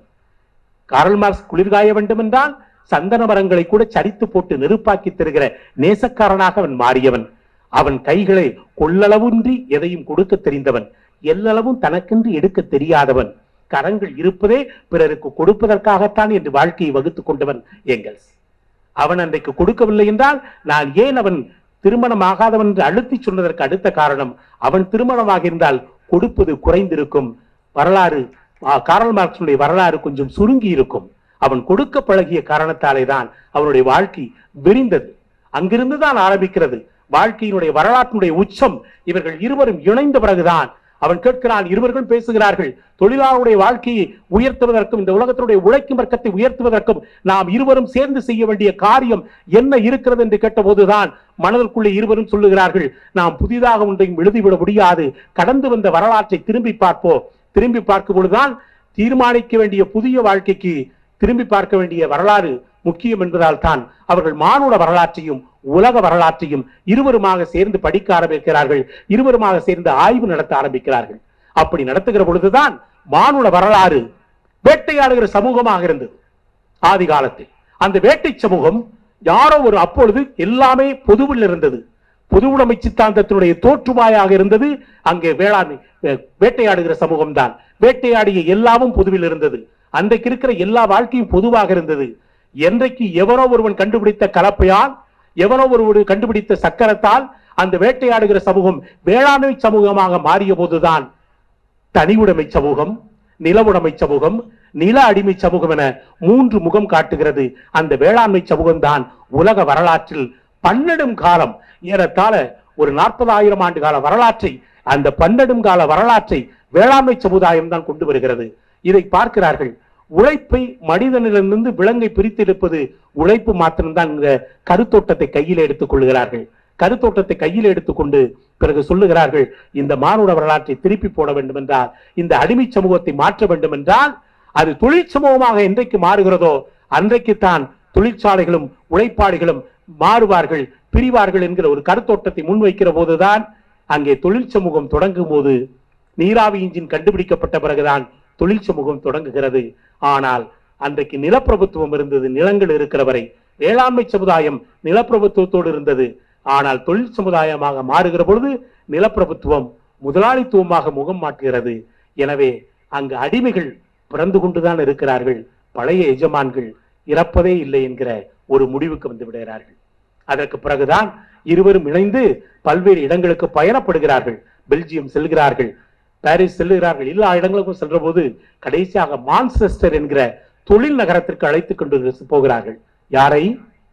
காரல் மார்க்ஸ் குளிர்காய வேண்டும் என்றால் சந்தன மரங்களை கூட சரித்து போட்டு நெருப்பாக்கி தருகிற நேசக்காரனாக அவன் மாறியவன் அவன் கைகளை கொள்ளளவுன்றி எதையும் கொடுக்க தெரிந்தவன் எல்லளவும் தனக்கென்று எடுக்க தெரியாதவன் கரங்கள் இருப்பதே பிறருக்கு கொடுப்பதற்காகத்தான் என்று வாழ்க்கையை வகுத்துக் கொண்டவன் எங்கல்ஸ் அவன் அன்றைக்கு கொடுக்கவில்லை என்றால் நான் ஏன் அவன் திருமணம் ஆகாதவன் என்று அழுத்தி சொன்னதற்கு அடுத்த காரணம் அவன் திருமணமாக இருந்தால் கொடுப்பது குறைந்திருக்கும் வரலாறு ஆ, காரல் மார்க்ஸுடைய வரலாறு கொஞ்சம் சுருங்கி இருக்கும் அவன் கொடுக்க பழகிய காரணத்தாலே தான் அவனுடைய வாழ்க்கை விரிந்தது அங்கிருந்து தான் ஆரம்பிக்கிறது வாழ்க்கையினுடைய வரலாற்றினுடைய உச்சம் இவர்கள் இருவரும் இணைந்த பிறகுதான் அவன் கேட்கிறான் இருவர்களும் பேசுகிறார்கள் தொழிலாளருடைய வாழ்க்கையை உயர்த்துவதற்கும் இந்த உலகத்தினுடைய உழைக்கும் வர்க்கத்தை உயர்த்துவதற்கும் நாம் இருவரும் சேர்ந்து செய்ய வேண்டிய காரியம் என்ன இருக்கிறது என்று கேட்டபோதுதான் மனதிற்குள்ளே இருவரும் சொல்லுகிறார்கள் நாம் புதிதாக ஒன்றையும் எழுதிவிட முடியாது கடந்து வந்த வரலாற்றை திரும்பி பார்ப்போம் திரும்பி பார்க்கும் பொழுதுதான் தீர்மானிக்க வேண்டிய புதிய வாழ்க்கைக்கு திரும்பி பார்க்க வேண்டிய வரலாறு முக்கியம் என்பதால் தான் அவர்கள் மானுட வரலாற்றையும் உலக வரலாற்றையும் இருவருமாக சேர்ந்து படிக்க ஆரம்பிக்கிறார்கள் இருவருமாக சேர்ந்து ஆய்வு நடத்த ஆரம்பிக்கிறார்கள் அப்படி நடத்துகிற பொழுதுதான் மானுட வரலாறு வேட்டையாடுகிற சமூகமாக இருந்தது ஆதி காலத்தில் அந்த வேட்டை சமூகம் யாரோ ஒரு அப்பொழுது எல்லாமே பொதுவில் இருந்தது பொதுவுடைமை சித்தாந்தத்தினுடைய தோற்றுவாயாக இருந்தது அங்கே வேளாண்மை அஹ், வேட்டையாடுகிற சமூகம் தான் வேட்டையாடிய எல்லாமும் பொதுவில் இருந்தது அன்றைக்கு இருக்கிற எல்லா வாழ்க்கையும் பொதுவாக இருந்தது என்றைக்கு எவனோ ஒருவன் கண்டுபிடித்த கலப்பையால் எவனோ ஒருவர் கண்டுபிடித்த சக்கரத்தால் அந்த வேட்டையாடுகிற சமூகம் வேளாண்மை சமூகமாக மாறிய போதுதான் தனியுடைமை சமூகம் நிலவுடைமை சமூகம் நில அடிமை சமூகம் என மூன்று முகம் காட்டுகிறது அந்த வேளாண்மை சமூகம்தான் உலக வரலாற்றில் பன்னெடும் காலம் ஏறத்தாழ ஒரு நாற்பதாயிரம் ஆண்டு கால வரலாற்றை அந்த பன்னெடும் கால வரலாற்றை வேளாண்மை சமுதாயம் தான் கொண்டு வருகிறது இதை பார்க்கிறார்கள் உழைப்பை மனிதனிடமிருந்து விலங்கை பிரித்தெடுப்பது உழைப்பு மாத்திரம்தான் இந்த கருத்தோட்டத்தை கையில் எடுத்துக் கொள்கிறார்கள் கருத்தோட்டத்தை கையில் எடுத்துக்கொண்டு பிறகு சொல்லுகிறார்கள் இந்த மானுட வரலாற்றை திருப்பி போட வேண்டும் என்றால் இந்த அடிமை சமூகத்தை மாற்ற வேண்டும் என்றால் அது தொழிற் சமூகமாக என்றைக்கு மாறுகிறதோ அன்றைக்குத்தான் தொழிற்சாலைகளும் உழைப்பாளிகளும் மாறுவார்கள் பிரிவார்கள் என்கிற ஒரு கருத்தோட்டத்தை முன்வைக்கிற போதுதான் அங்கே தொழில் சமூகம் தொடங்கும் போது நீராவி இன்ஜின் கண்டுபிடிக்கப்பட்ட பிறகுதான் தொழில் சமூகம் தொடங்குகிறது ஆனால் அன்றைக்கு நிலப்பிரபுத்துவம் இருந்தது நிலங்கள் இருக்கிற வரை வேளாண்மை சமுதாயம் நிலப்பிரபுத்துவத்தோடு இருந்தது ஆனால் தொழில் சமுதாயமாக மாறுகிற பொழுது நிலப்பிரபுத்துவம் முதலாளித்துவமாக முகம் மாற்றுகிறது எனவே அங்கு அடிமைகள் பிறந்து கொண்டுதான் இருக்கிறார்கள் பழைய எஜமான்கள் இறப்பதே இல்லை என்கிற ஒரு முடிவுக்கு வந்து விடுகிறார்கள் அதற்கு பிறகுதான் இருவரும் இணைந்து பல்வேறு இடங்களுக்கு பயணப்படுகிறார்கள் பெல்ஜியம் செல்கிறார்கள் பாரிஸ் செல்லுகிறார்கள் எல்லா இடங்களுக்கும் செல்ற போது கடைசியாக மான்செஸ்டர் என்கிற தொழில் நகரத்திற்கு அழைத்துக் கொண்டு போகிறார்கள் யாரை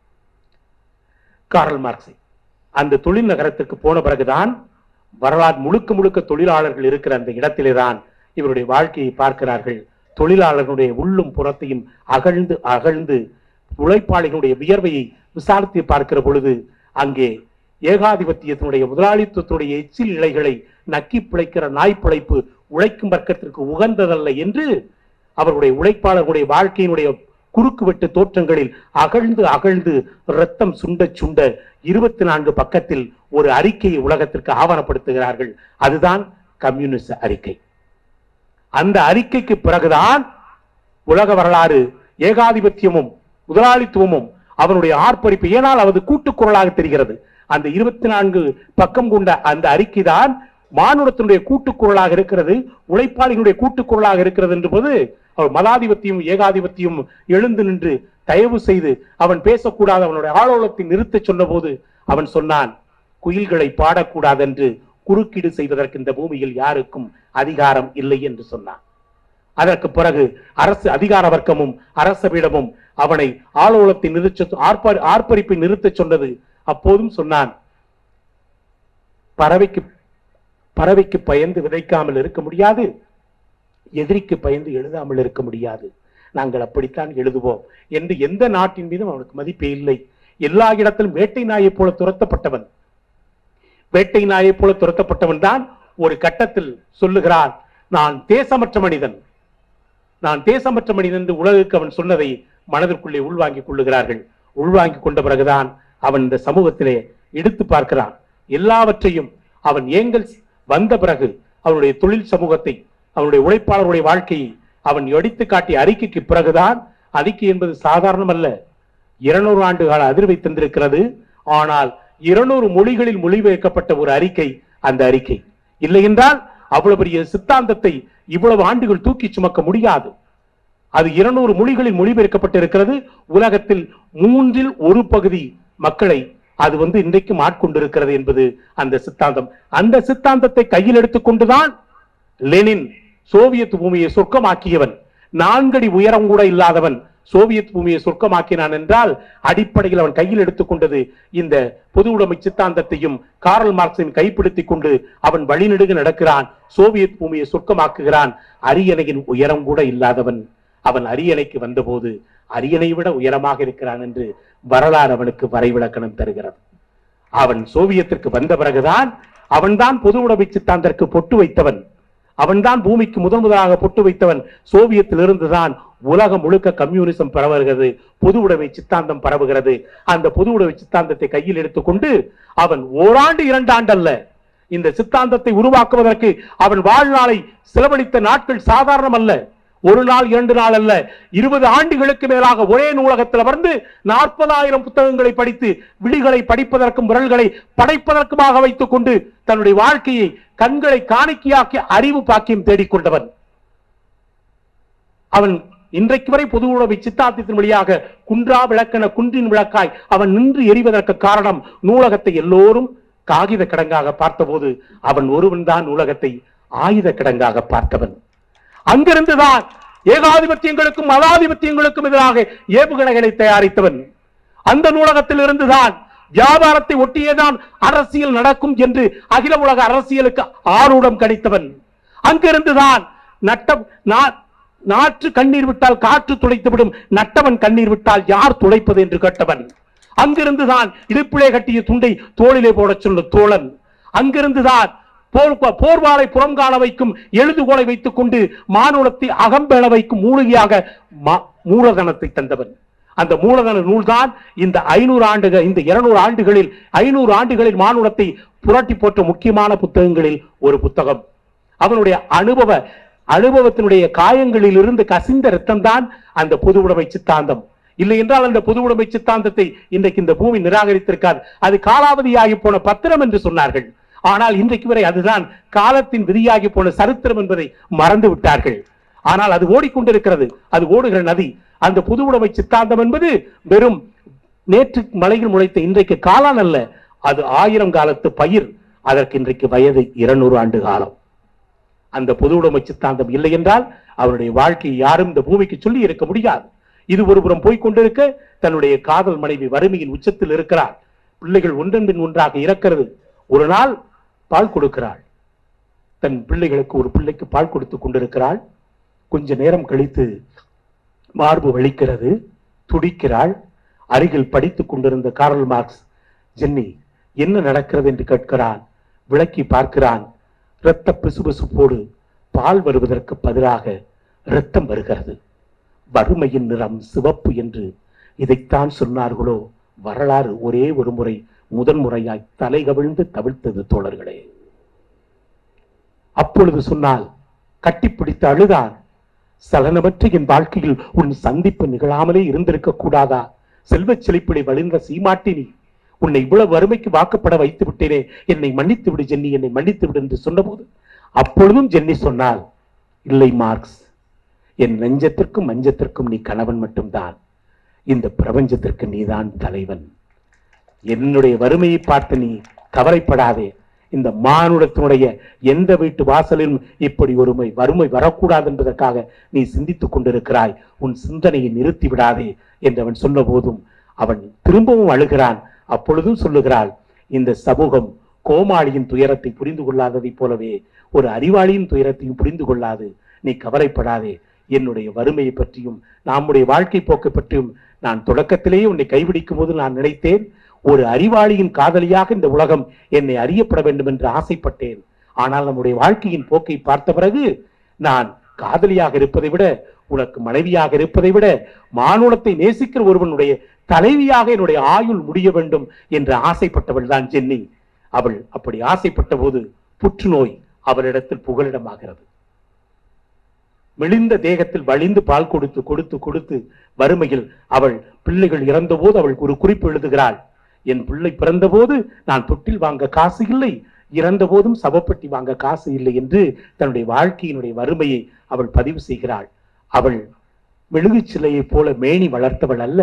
காரல் மார்க்ஸை அந்த தொழில் நகரத்திற்கு போன பிறகுதான் வரலாறு முழுக்க முழுக்க தொழிலாளர்கள் இருக்கிற அந்த இடத்திலே தான் இவருடைய வாழ்க்கையை பார்க்கிறார்கள் தொழிலாளர்களுடைய உள்ளும் புறத்தையும் அகழ்ந்து அகழ்ந்து உழைப்பாளிகளுடைய வியர்வையை விசாரித்து பார்க்கிற பொழுது அங்கே ஏகாதிபத்தியத்தினுடைய முதலாளித்துவத்தினுடைய எச்சில் இலைகளை நக்கி பிழைக்கிற நாய் பிழைப்பு உழைக்கும் வர்க்கத்திற்கு உகந்ததல்ல என்று அவர்களுடைய உழைப்பாளர்களுடைய வாழ்க்கையினுடைய குறுக்கு வெட்டு தோற்றங்களில் அகழ்ந்து அகழ்ந்து ரத்தம் சுண்ட சுண்ட இருபத்தி நான்கு பக்கத்தில் ஒரு அறிக்கையை உலகத்திற்கு ஆவணப்படுத்துகிறார்கள் அதுதான் கம்யூனிஸ்ட் அறிக்கை அந்த அறிக்கைக்கு பிறகுதான் உலக வரலாறு ஏகாதிபத்தியமும் முதலாளித்துவமும் அவனுடைய ஆர்ப்பரிப்பு ஏனால் அது கூட்டுக்குரலாக தெரிகிறது அந்த இருபத்தி நான்கு பக்கம் கொண்ட அந்த அறிக்கை தான் மானுடத்தினுடைய கூட்டுக்குரலாக இருக்கிறது உழைப்பாளிகளுடைய கூட்டுக்குரலாக இருக்கிறது என்பது அவர் மதாதிபத்தியம் ஏகாதிபத்தியம் எழுந்து நின்று தயவு செய்து அவன் பேசக்கூடாது அவனுடைய ஆளோலத்தை நிறுத்தச் சொன்னபோது அவன் சொன்னான் குயில்களை பாடக்கூடாது என்று குறுக்கீடு செய்வதற்கு இந்த பூமியில் யாருக்கும் அதிகாரம் இல்லை என்று சொன்னான் அதற்கு பிறகு அரசு அதிகார வர்க்கமும் அரசவிடமும் அவனை ஆலோலத்தை நிறுத்த ஆர்ப்ப- ஆர்ப்பரிப்பை நிறுத்தச் சொன்னது அப்போதும் சொன்னான் பறவைக்கு பறவைக்கு பயந்து விதைக்காமல் இருக்க முடியாது எதிரிக்கு பயந்து எழுதாமல் இருக்க முடியாது நாங்கள் அப்படித்தான் எழுதுவோம் என்று எந்த நாட்டின் மீதும் அவனுக்கு மதிப்பே இல்லை எல்லா இடத்திலும் வேட்டை நாயைப் போல துரத்தப்பட்டவன் வேட்டை நாயைப் போல துரத்தப்பட்டவன் தான் ஒரு கட்டத்தில் சொல்லுகிறான் நான் தேசமற்ற மனிதன் நான் தேசமற்ற மனிதன் என்று உலகுக்கு அவன் சொன்னதை மனதிற்குள்ளே உள்வாங்கிக் கொள்ளுகிறார்கள் உள்வாங்கிக் கொண்ட பிறகுதான் அவன் இந்த சமூகத்திலே எடுத்து பார்க்கிறான் எல்லாவற்றையும் அவன் ஏங்கல்ஸ் வந்த பிறகு அவனுடைய தொழில் சமூகத்தை அவனுடைய உழைப்பாளருடைய வாழ்க்கையை அவன் எடுத்து காட்டிய அறிக்கைக்கு பிறகுதான் அறிக்கை என்பது சாதாரணமல்ல இருநூறு ஆண்டு கால அதிர்வை தந்திருக்கிறது ஆனால் இருநூறு மொழிகளில் மொழிபெயர்க்கப்பட்ட ஒரு அறிக்கை அந்த அறிக்கை இல்லை என்றால் அவ்வளவு பெரிய சித்தாந்தத்தை இவ்வளவு ஆண்டுகள் தூக்கி சுமக்க முடியாது அது இருநூறு மொழிகளில் மொழிபெயர்க்கப்பட்டிருக்கிறது உலகத்தில் மூன்றில் ஒரு பகுதி மக்களை அது வந்து இன்றைக்கும் ஆட்கொண்டிருக்கிறது என்பது அந்த சித்தாந்தம் அந்த சித்தாந்தத்தை கையில் எடுத்துக்கொண்டுதான் லெனின் சோவியத் பூமியை சொர்க்கமாக்கியவன் நான்கடி உயரம் கூட இல்லாதவன் சோவியத் பூமியை சொர்க்கமாக்கினான் என்றால் அடிப்படையில் அவன் கையில் எடுத்துக்கொண்டது இந்த பொது உடைமை சித்தாந்தத்தையும் காரல் மார்க்ஸையும் கைப்பிடித்துக் கொண்டு அவன் வழிநெடுக நடக்கிறான் சோவியத் பூமியை சொர்க்கமாக்குகிறான் அரியணையின் உயரம் கூட இல்லாதவன் அவன் அரியணைக்கு வந்தபோது அரியணை விட உயரமாக இருக்கிறான் என்று வரலாறு அவனுக்கு வரைவிலக்கணம் தருகிறது அவன் சோவியத்திற்கு வந்த பிறகுதான் அவன்தான் பொது உடைமை சித்தாந்தற்கு பொட்டு வைத்தவன் அவன்தான் பூமிக்கு முதன் முதலாக பொட்டு வைத்தவன் சோவியத்தில் இருந்துதான் உலகம் முழுக்க கம்யூனிசம் பரவுகிறது பொது உடைமை சித்தாந்தம் பரவுகிறது அந்த பொது உடைமை சித்தாந்தத்தை கையில் எடுத்துக்கொண்டு அவன் ஓராண்டு இரண்டு ஆண்டு அல்ல இந்த சித்தாந்தத்தை உருவாக்குவதற்கு அவன் வாழ்நாளை செலவழித்த நாட்கள் சாதாரணம் அல்ல ஒரு நாள் இரண்டு நாள் அல்ல இருபது ஆண்டுகளுக்கு மேலாக ஒரே நூலகத்தில் அமர்ந்து நாற்பதாயிரம் புத்தகங்களை படித்து விழிகளை படிப்பதற்கும் விரல்களை படைப்பதற்குமாக வைத்துக் கொண்டு தன்னுடைய வாழ்க்கையை கண்களை காணிக்கையாக்கி அறிவு பாக்கியம் தேடிக்கொண்டவன் அவன் இன்றைக்கு வரை பொது உணவை சித்தாந்தத்தின் வழியாக குன்றா விளக்கென குன்றின் விளக்காய் அவன் நின்று எரிவதற்கு காரணம் நூலகத்தை எல்லோரும் காகித கிடங்காக பார்த்தபோது அவன் ஒருவன் தான் நூலகத்தை ஆயுத கிடங்காக பார்த்தவன் அங்கிருந்துதான் ஏகாதிபத்தியங்களுக்கும் மதாதிபத்தியங்களுக்கும் எதிராக ஏவுகணைகளை தயாரித்தவன் அந்த நூலகத்தில் இருந்துதான் வியாபாரத்தை ஒட்டியேதான் அரசியல் நடக்கும் என்று அகில உலக அரசியலுக்கு ஆரூடம் கணித்தவன் அங்கிருந்துதான் நட்டம் நா- நாற்று கண்ணீர் விட்டால் காற்று துடைத்துவிடும் நட்டவன் கண்ணீர் விட்டால் யார் துடைப்பது என்று கேட்டவன் அங்கிருந்துதான் இடுப்பிலே கட்டிய துண்டை தோளிலே போடச் சொன்ன தோழன் அங்கிருந்துதான் போர் போர்வாளை புறம் காண வைக்கும் எழுதுகோலை வைத்துக் கொண்டு மானுடத்தை அகம்பெற வைக்கும் மூலிகையாக மா- மூலதனத்தை தந்தவன் அந்த மூலதன நூல்தான் இந்த ஐநூறு ஆண்டுகள் இந்த இருநூறு ஆண்டுகளில் ஐநூறு ஆண்டுகளில் மானுடத்தை புரட்டி போட்ட முக்கியமான புத்தகங்களில் ஒரு புத்தகம் அவனுடைய அனுபவ அனுபவத்தினுடைய காயங்களில் இருந்து கசிந்த ரத்தம் தான் அந்த பொது உடைமை சித்தாந்தம் இல்லை என்றால் அந்த பொது உடைமை சித்தாந்தத்தை இன்றைக்கு இந்த பூமி நிராகரித்திருக்காது அது காலாவதியாகி போன பத்திரம் என்று சொன்னார்கள் ஆனால் இன்றைக்கு வரை அதுதான் காலத்தின் விதியாகி போன சரித்திரம் என்பதை மறந்து விட்டார்கள் ஆனால் அது ஓடிக்கொண்டிருக்கிறது அது ஓடுகிற நதி அந்த புது உடைமை சித்தாந்தம் என்பது வெறும் நேற்று மலையில் முளைத்த இன்றைக்கு காலான் அல்ல அது ஆயிரம் காலத்து பயிர் அதற்கு இன்றைக்கு வயது இருநூறு ஆண்டு காலம் அந்த பொது உடைமை சித்தாந்தம் இல்லை என்றால் அவருடைய வாழ்க்கையை யாரும் இந்த பூமிக்கு சொல்லி இருக்க முடியாது இது ஒருபுறம் போய்க் கொண்டிருக்க தன்னுடைய காதல் மனைவி வறுமையின் உச்சத்தில் இருக்கிறார் பிள்ளைகள் ஒன்றன் பின் ஒன்றாக இறக்கிறது ஒரு நாள் பால் கொடுக்கிறாள் தன் பிள்ளைகளுக்கு ஒரு பிள்ளைக்கு பால் கொடுத்து கொண்டிருக்கிறாள் கொஞ்ச நேரம் கழித்து மார்பு வலிக்கிறது துடிக்கிறாள் அருகில் படித்துக் கொண்டிருந்த கார்ல் மார்க்ஸ் ஜென்னி என்ன நடக்கிறது என்று கேட்கிறான் விளக்கி பார்க்கிறான் இரத்த பிசுபிசுப்போடு பால் வருவதற்கு பதிலாக இரத்தம் வருகிறது வறுமையின் நிறம் சிவப்பு என்று இதைத்தான் சொன்னார்களோ வரலாறு ஒரே ஒரு முறை முதன்முறையாய் தலை கவிழ்ந்து தவிழ்த்தது தோழர்களே அப்பொழுது சொன்னால் கட்டிப்பிடித்து அழுதான் சலனமற்ற என் வாழ்க்கையில் உன் சந்திப்பு நிகழாமலே இருந்திருக்க கூடாதா செல்வச் செழிப்பிலை வழிந்த சீமாட்டினி உன்னை இவ்வளவு வறுமைக்கு வாக்கப்பட வைத்து விட்டேனே என்னை மன்னித்து விடு ஜென்னி என்னை மன்னித்து விடு என்று சொன்னபோது அப்பொழுதும் ஜென்னி சொன்னாள் இல்லை மார்க்ஸ் என் நெஞ்சத்திற்கும் மஞ்சத்திற்கும் நீ கணவன் மட்டும்தான் இந்த பிரபஞ்சத்திற்கு நீதான் தலைவன் என்னுடைய வறுமையை பார்த்து நீ கவலைப்படாதே இந்த மானுடத்தினுடைய எந்த வீட்டு வாசலிலும் இப்படி ஒருமை வறுமை வரக்கூடாது என்பதற்காக நீ சிந்தித்துக் கொண்டிருக்கிறாய் உன் சிந்தனையை நிறுத்தி விடாதே என்று அவன் சொன்ன போதும் அவன் திரும்பவும் அழுகிறான் அப்பொழுதும் சொல்லுகிறாள் இந்த சமூகம் கோமாளியின் துயரத்தை புரிந்து கொள்ளாததைப் போலவே ஒரு அறிவாளியின் துயரத்தையும் புரிந்து கொள்ளாது நீ கவலைப்படாதே என்னுடைய வறுமையை பற்றியும் நம்முடைய வாழ்க்கை போக்கை பற்றியும் நான் தொடக்கத்திலேயே உன்னை கைபிடிக்கும் போது நான் நினைத்தேன் ஒரு அறிவாளியின் காதலியாக இந்த உலகம் என்னை அறியப்பட வேண்டும் என்று ஆசைப்பட்டேன் ஆனால் நம்முடைய வாழ்க்கையின் போக்கை பார்த்த பிறகு நான் காதலியாக இருப்பதை விட உனக்கு மனைவியாக இருப்பதை விட மானுடத்தை நேசிக்கிற ஒருவனுடைய தலைவியாக என்னுடைய ஆயுள் முடிய வேண்டும் என்று ஆசைப்பட்டவள் தான் ஜென்னி அவள் அப்படி ஆசைப்பட்ட போது புற்றுநோய் அவளிடத்தில் புகலிடமாகிறது மெலிந்த தேகத்தில் வழிந்து பால் கொடுத்து கொடுத்து கொடுத்து வறுமையில் அவள் பிள்ளைகள் இறந்தபோது அவள் ஒரு குறிப்பு எழுதுகிறாள் என் பிள்ளை பிறந்தபோது நான் தொட்டில் வாங்க காசு இல்லை இறந்த போதும் சவப்பட்டி வாங்க காசு இல்லை என்று தன்னுடைய வாழ்க்கையினுடைய வறுமையை அவள் பதிவு செய்கிறாள் அவள் மெழுகு சிலையைப் போல மேனி வளர்த்தவள் அல்ல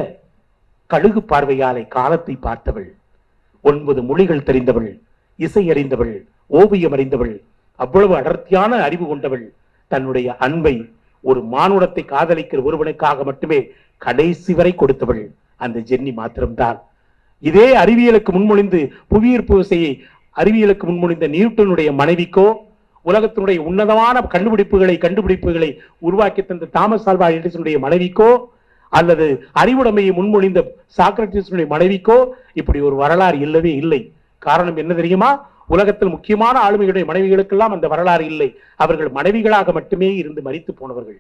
கழுகு பார்வையாலை காலத்தை பார்த்தவள் ஒன்பது மொழிகள் தெரிந்தவள் இசை அறிந்தவள் ஓவியம் அறிந்தவள் அவ்வளவு அடர்த்தியான அறிவு கொண்டவள் தன்னுடைய அன்பை ஒரு மானுடத்தை காதலிக்கிற ஒருவனுக்காக மட்டுமே கடைசி வரை கொடுத்தவள் அந்த ஜென்னி மாத்திரம்தான் இதே அறிவியலுக்கு முன்மொழிந்து புவியீர்ப்பு விசையை அறிவியலுக்கு முன்மொழிந்த நியூட்டனுடைய மனைவிக்கோ உலகத்தினுடைய உன்னதமான கண்டுபிடிப்புகளை கண்டுபிடிப்புகளை உருவாக்கி தந்த தாமஸ் ஆல்வா எடிசனுடைய மனைவிக்கோ அல்லது அறிவுடைமையை முன்மொழிந்த சாக்ரட்டிஸுடைய மனைவிக்கோ இப்படி ஒரு வரலாறு இல்லவே இல்லை காரணம் என்ன தெரியுமா உலகத்தில் முக்கியமான ஆளுமையுடைய மனைவிகளுக்கெல்லாம் அந்த வரலாறு இல்லை அவர்கள் மனைவிகளாக மட்டுமே இருந்து மரித்து போனவர்கள்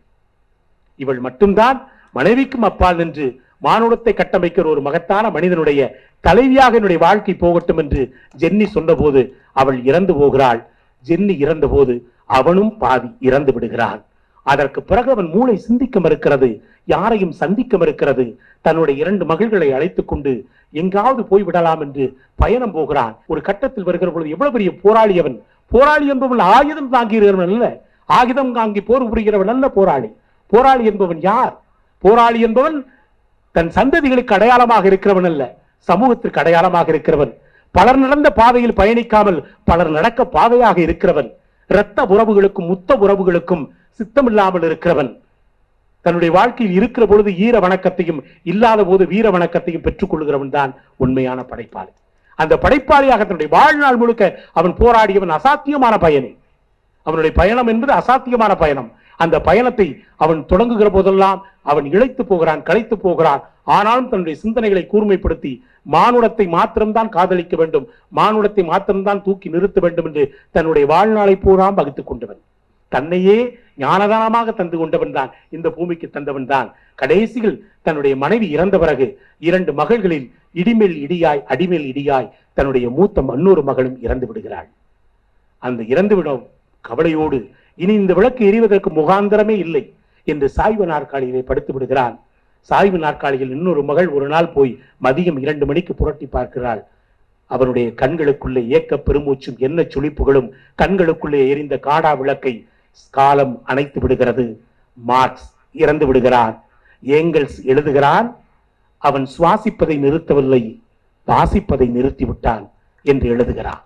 இவள் மட்டும்தான் மனைவிக்கும் அப்பால் நின்று மானுடத்தை கட்டமைக்கிற ஒரு மகத்தான மனிதனுடைய தலைவியாக என்னுடைய வாழ்க்கை போகட்டும் என்று ஜென்னி சொன்னபோது அவள் இறந்து போகிறாள் ஜென்னி இறந்தபோது அவனும் பாதி இறந்து விடுகிறான் அதற்கு பிறகு அவன் மூளை சிந்திக்க மறுக்கிறது யாரையும் சந்திக்க மறுக்கிறது தன்னுடைய இரண்டு மகள்களை அழைத்துக் கொண்டு எங்காவது போய் விடலாம் என்று பயணம் போகிறான் ஒரு கட்டத்தில் வருகிற பொழுது எவ்வளவு பெரிய போராளி அவன் போராளி என்பவன் ஆயுதம் தாங்குகிறவன் அல்ல ஆயுதம் தாங்கி போர் புரிகிறவன் அல்ல போராளி போராளி என்பவன் யார் போராளி என்பவன் தன் சந்ததிகளுக்கு அடையாளமாக இருக்கிறவன் அல்ல சமூகத்திற்கு அடையாளமாக இருக்கிறவன் பலர் நடந்த பாதையில் பயணிக்காமல் பலர் நடக்க பாதையாக இருக்கிறவன் இரத்த உறவுகளுக்கும் முத்த உறவுகளுக்கும் சித்தமில்லாமல் இருக்கிறவன் தன்னுடைய வாழ்க்கையில் இருக்கிற பொழுது ஈர வணக்கத்தையும் இல்லாத போது வீர வணக்கத்தையும் பெற்றுக் கொள்கிறவன் தான் உண்மையான படைப்பாளி அந்த படைப்பாளியாக தன்னுடைய வாழ்நாள் முழுக்க அவன் போராடியவன் அசாத்தியமான பயணி அவனுடைய பயணம் என்பது அசாத்தியமான பயணம் அந்த பயணத்தை அவன் தொடங்குகிற போதெல்லாம் அவன் இழைத்து போகிறான் களைத்து போகிறான் ஆனாலும் தன்னுடைய சிந்தனைகளை கூர்மைப்படுத்தி மானுடத்தை மாத்திரம்தான் காதலிக்க வேண்டும் மானுடத்தை மாத்திரம்தான் தூக்கி நிறுத்த வேண்டும் என்று தன்னுடைய வாழ்நாளை பூராம் வகுத்துக் கொண்டவன் தன்னையே ஞானதானமாக தந்து கொண்டவன் தான் இந்த பூமிக்கு தந்தவன் தான் கடைசியில் தன்னுடைய மனைவி இறந்த பிறகு இரண்டு மகள்களில் இடிமேல் இடியாய் அடிமேல் இடியாய் தன்னுடைய மூத்த மன்னொரு மகளும் இறந்து விடுகிறாள் அந்த இறந்துவிடும் கவலையோடு இனி இந்த விளக்கு எரிவதற்கு முகாந்திரமே இல்லை என்று சாய்வு நாற்காலியிலே படுத்து விடுகிறான் சாய்வு நாற்காலியில் இன்னொரு மகள் ஒரு நாள் போய் மதியம் இரண்டு மணிக்கு புரட்டி பார்க்கிறாள் அவனுடைய கண்களுக்குள்ளே ஏக்க பெருமூச்சும் என்ன சுழிப்புகளும் கண்களுக்குள்ளே எரிந்த காடா விளக்கை காலம் அணைத்து விடுகிறது மார்க்ஸ் இறந்து விடுகிறான் ஏங்கல்ஸ் எழுதுகிறான் அவன் சுவாசிப்பதை நிறுத்தவில்லை வாசிப்பதை நிறுத்திவிட்டான் என்று எழுதுகிறான்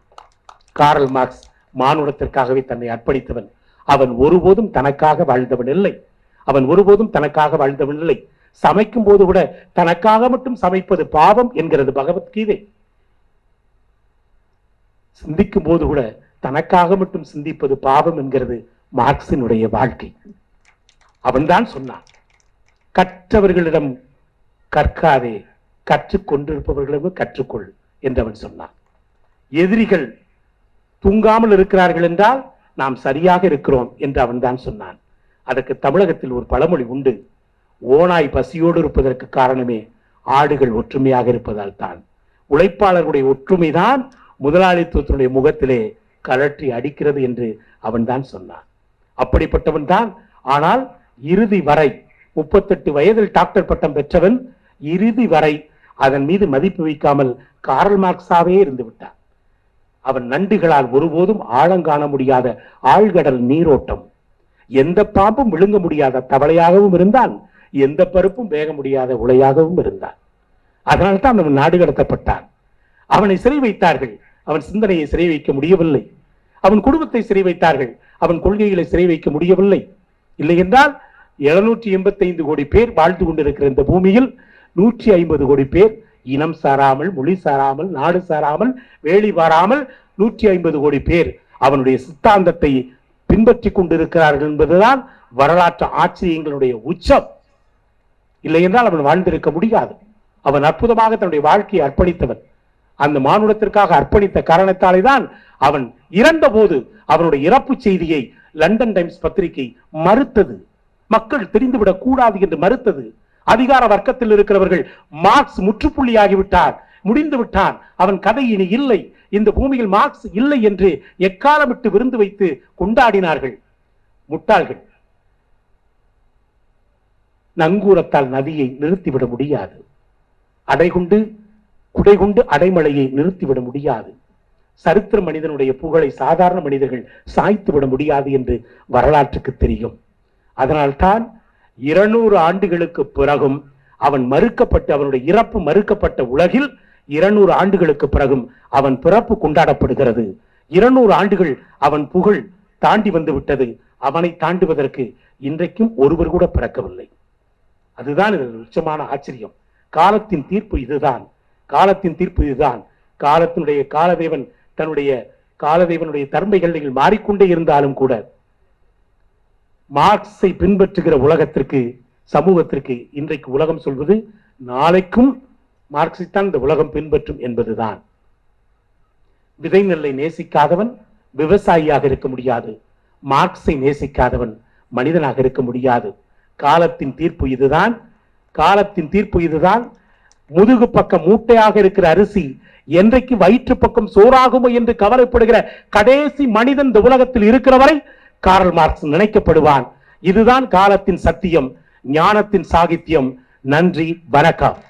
காரல் மார்க்ஸ் மானுடத்திற்காகவே தன்னை அர்ப்பணித்தவன் அவன் ஒருபோதும் தனக்காக வாழ்ந்தவன் இல்லை அவன் ஒருபோதும் தனக்காக வாழ்ந்தவன் இல்லை சமைக்கும் போது கூட தனக்காக மட்டும் சமைப்பது பாவம் என்கிறது பகவத்கீதை சிந்திக்கும் போது கூட தனக்காக மட்டும் சிந்திப்பது பாவம் என்கிறது மார்க்சினுடைய வாழ்க்கை அவன்தான் சொன்னான் கற்றவர்களிடம் கற்காதே கற்றுக் கொண்டிருப்பவர்களிடம் கற்றுக்கொள் என்று அவன் சொன்னான் எதிரிகள் தூங்காமல் இருக்கிறார்கள் என்றால் நாம் சரியாக இருக்கிறோம் என்று அவன் தான் சொன்னான் அதற்கு தமிழகத்தில் ஒரு பழமொழி உண்டு ஓனாய் பசியோடு இருப்பதற்கு காரணமே ஆடுகள் ஒற்றுமையாக இருப்பதால் தான் உழைப்பாளர்களுடைய ஒற்றுமைதான் முதலாளித்துவத்தினுடைய முகத்திலே கழற்றி அடிக்கிறது என்று அவன் தான் சொன்னான் அப்படிப்பட்டவன் தான் ஆனால் இறுதி வரை முப்பத்தெட்டு வயதில் டாக்டர் பட்டம் பெற்றவன் இறுதி வரை அதன் மீது மதிப்பு வைக்காமல் காரல் மார்க்ஸாவே இருந்து விட்டான் அவன் நண்டுகளால் ஒருபோதும் ஆழங்காண முடியாத ஆழ்கடல் நீரோட்டம் எந்த பாம்பும் விழுங்க முடியாத தவளையாகவும் இருந்தான் எந்த பருப்பும் வேக முடியாத உலையாகவும் இருந்தான் அதனால்தான் அவன் நாடு கடத்தப்பட்டான் அவனை சிறை வைத்தார்கள் அவன் சிந்தனையை சிறை வைக்க முடியவில்லை அவன் குடும்பத்தை சிறை வைத்தார்கள் அவன் கொள்கைகளை சிறை வைக்க முடியவில்லை இல்லை என்றால் எழுநூற்றி எண்பத்தி ஐந்து கோடி பேர் வாழ்ந்து கொண்டிருக்கிற இந்த பூமியில் நூற்றி ஐம்பது கோடி பேர் இனம் சாராமல் மொழி சாராமல் நாடு சாராமல் வேலி பாராமல் நூற்றி ஐம்பது கோடி பேர் அவனுடைய சித்தாந்தத்தை பின்பற்றி கொண்டிருக்கிறார்கள் என்பதுதான் வரலாற்று ஆச்சரியங்களுடைய உச்சம் இல்லை என்றால் அவன் வாழ்ந்திருக்க முடியாது அவன் அற்புதமாக தன்னுடைய வாழ்க்கையை அர்ப்பணித்தவன் அந்த மானுடத்திற்காக அர்ப்பணித்த காரணத்தாலே தான் அவன் இறந்த போது அவனுடைய இறப்பு செய்தியை லண்டன் டைம்ஸ் பத்திரிகை மறுத்தது மக்கள் தெரிந்துவிடக் கூடாது என்று மறுத்தது அதிகார வர்க்கத்தில் இருக்கிறவர்கள் மார்க்ஸ் முற்றுப்புள்ளி ஆகிவிட்டார் முடிந்து விட்டான் அவன் கதை இனி இல்லை இந்த பூமியில் மார்க்ஸ் இல்லை என்று எக்காலமிட்டு விருந்து வைத்து கொண்டாடினார்கள் முட்டாள்கள் நங்கூரத்தால் நதியை நிறுத்திவிட முடியாது அடைகுண்டு குடைகுண்டு அடைமழையை நிறுத்திவிட முடியாது சரித்திர மனிதனுடைய புகழை சாதாரண மனிதர்கள் சாய்த்து விட முடியாது என்று வரலாற்றுக்கு தெரியும் அதனால்தான் இருநூறு ஆண்டுகளுக்கு பிறகும் அவன் மறுக்கப்பட்டு அவனுடைய இறப்பு மறுக்கப்பட்ட உலகில் இருநூறு ஆண்டுகளுக்கு பிறகும் அவன் பிறப்பு கொண்டாடப்படுகிறது இருநூறு ஆண்டுகள் அவன் புகழ் தாண்டி வந்து விட்டது அவனை தாண்டுவதற்கு இன்றைக்கும் ஒருவர் கூட பிறக்கவில்லை அதுதான் இதன் உச்சமான ஆச்சரியம் காலத்தின் தீர்ப்பு இதுதான் காலத்தின் தீர்ப்பு இதுதான் காலத்தினுடைய காலதேவன் தன்னுடைய காலதேவனுடைய தர்மைகள் மாறிக்கொண்டே இருந்தாலும் கூட மார்க்ஸை பின்பற்றுகிற உலகத்திற்கு சமூகத்திற்கு இன்றைக்கு உலகம் சொல்வது நாளைக்கும் மார்க்ஸைத்தான் இந்த உலகம் பின்பற்றும் என்பதுதான் விதை நெல்லை நேசிக்காதவன் விவசாயியாக இருக்க முடியாது மார்க்ஸை நேசிக்காதவன் மனிதனாக இருக்க முடியாது காலத்தின் தீர்ப்பு இதுதான் காலத்தின் தீர்ப்பு இதுதான் முதுகு பக்கம் மூட்டையாக இருக்கிற அரிசி என்றைக்கு வயிற்று பக்கம் சோறாகுமோ என்று கவலைப்படுகிற கடைசி மனிதன் இந்த உலகத்தில் இருக்கிற வரை காரல் மார்க்ஸ் நினைக்கப்படுவான் இதுதான் காலத்தின் சத்தியம் ஞானத்தின் சாகித்யம் நன்றி வணக்கம்